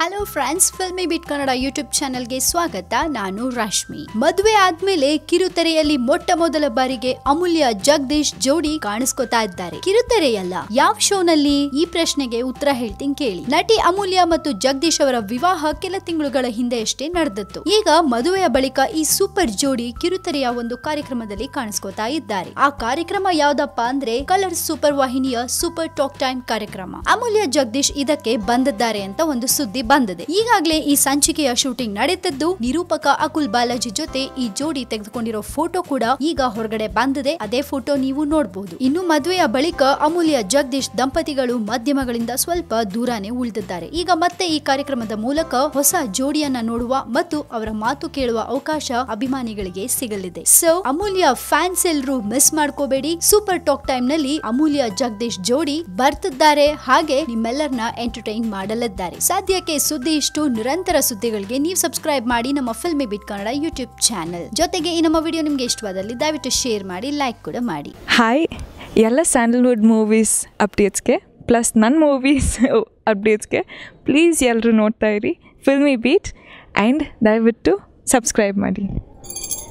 hello friends Filmibeat Kannada YouTube ಚಾನೆಲ್ಗೆ ಸ್ವಾಗತ ನಾನು ರಶ್ಮಿ ಮದುವೆ ಆದ್ಮೇಲೆ ಕಿರುತೆರೆಯಲ್ಲಿ ಮೊಟ್ಟ ಮೊದಲ ಬಾರಿಗೆ ಅಮೂಲ್ಯ ಜಗದೀಶ್ ಜೋಡಿ ಕಾಣಿಸ್ಕೊತಾ ಇದ್ದಾರೆ ಕಿರುತೆರೆಯಲ್ಲ ಯಾವ ಶೋನಲ್ಲಿ ಈ ಪ್ರಶ್ನೆಗೆ ಉತ್ತರ ಹೇಳ್ತೀನಿ ಕೇಳಿ ನಟಿ ಅಮೂಲ್ಯ ಮತ್ತು ಜಗದೀಶ್ ಅವರ ವಿವಾಹ ಕೆಲ ತಿಂಗಳುಗಳ ಹಿಂದೆ ಅಷ್ಟೇ ನಡೆದಿತ್ತು ಈಗ ಮದುವೆಯ ಬಳಿಕ ಈ ಸೂಪರ್ ಜೋಡಿ ಕಿರುತೆರೆಯ ಒಂದು ಕಾರ್ಯಕ್ರಮದಲ್ಲಿ ಕಾಣಿಸ್ಕೊತಾ ಇದ್ದಾರೆ ಆ ಕಾರ್ಯಕ್ರಮ ಯಾವ್ದಪ್ಪ ಅಂದ್ರೆ ಕಲರ್ ಸೂಪರ್ ವಾಹಿನಿಯ ಸೂಪರ್ ಟಾಕ್ ಟೈಮ್ ಕಾರ್ಯಕ್ರಮ ಅಮೂಲ್ಯ ಜಗದೀಶ್ ಇದಕ್ಕೆ ಬಂದಿದ್ದಾರೆ ಅಂತ ಒಂದು ಸುದ್ದಿ ಬಂದಿದೆ ಈಗಾಗಲೇ ಈ ಸಂಚಿಕೆಯ ಶೂಟಿಂಗ್ ನಡೆದಿದ್ದು ನಿರೂಪಕ ಅಕುಲ್ ಬಾಲಾಜಿ ಜೊತೆ ಈ ಜೋಡಿ ತೆಗೆದುಕೊಂಡಿರೋ ಫೋಟೋ ಕೂಡ ಈಗ ಹೊರಗಡೆ ಬಂದಿದೆ ಅದೇ ಫೋಟೋ ನೀವು ನೋಡಬಹುದು ಇನ್ನು ಮದುವೆಯ ಬಳಿಕ ಅಮೂಲ್ಯ ಜಗದೀಶ್ ದಂಪತಿಗಳು ಮಾಧ್ಯಮಗಳಿಂದ ಸ್ವಲ್ಪ ದೂರಾನೇ ಉಳಿದಿದ್ದಾರೆ ಈಗ ಮತ್ತೆ ಈ ಕಾರ್ಯಕ್ರಮದ ಮೂಲಕ ಹೊಸ ಜೋಡಿಯನ್ನ ನೋಡುವ ಮತ್ತು ಅವರ ಮಾತು ಕೇಳುವ ಅವಕಾಶ ಅಭಿಮಾನಿಗಳಿಗೆ ಸಿಗಲಿದೆ ಸೊ ಅಮೂಲ್ಯ ಫ್ಯಾನ್ಸ್ ಎಲ್ರು ಮಿಸ್ ಮಾಡ್ಕೋಬೇಡಿ ಸೂಪರ್ ಟಾಕ್ ಟೈಮ್ ನಲ್ಲಿ ಅಮೂಲ್ಯ ಜಗದೀಶ್ ಜೋಡಿ ಬರ್ತಿದ್ದಾರೆ ಹಾಗೆ ನಿಮ್ಮೆಲ್ಲರನ್ನ ಎಂಟರ್ಟೈನ್ ಮಾಡಲಿದ್ದಾರೆ ಸದ್ಯಕ್ಕೆ ಸುದ್ದಿ ಇಷ್ಟು ನಿರಂತರ ಸುದ್ದಿಗಳಿಗೆ ನೀವು ಸಬ್ಸ್ಕ್ರೈಬ್ ಮಾಡಿ ನಮ್ಮ Filmibeat Kannada YouTube channel ಜೊತೆಗೆ ಈ ನಮ್ಮ ವಿಡಿಯೋ ನಿಮ್ಗೆ ಇಷ್ಟವಾದಲ್ಲಿ ದಯವಿಟ್ಟು ಶೇರ್ ಮಾಡಿ ಲೈಕ್ ಕೂಡ ಮಾಡಿ ಹಾಯ್ ಎಲ್ಲ ಸ್ಯಾಂಡಲ್ವುಡ್ ಮೂವೀಸ್ ಅಪ್ಡೇಟ್ಸ್ಗೆ ಪ್ಲಸ್ ನನ್ನ ಮೂವೀಸ್ ಅಪ್ಡೇಟ್ಸ್ಗೆ ಪ್ಲೀಸ್ ಎಲ್ಲರೂ ನೋಡ್ತಾ ಇರಿ ಫಿಲ್ಮಿ ಬೀಟ್ ಆ್ಯಂಡ್ ದಯವಿಟ್ಟು ಸಬ್ಸ್ಕ್ರೈಬ್ ಮಾಡಿ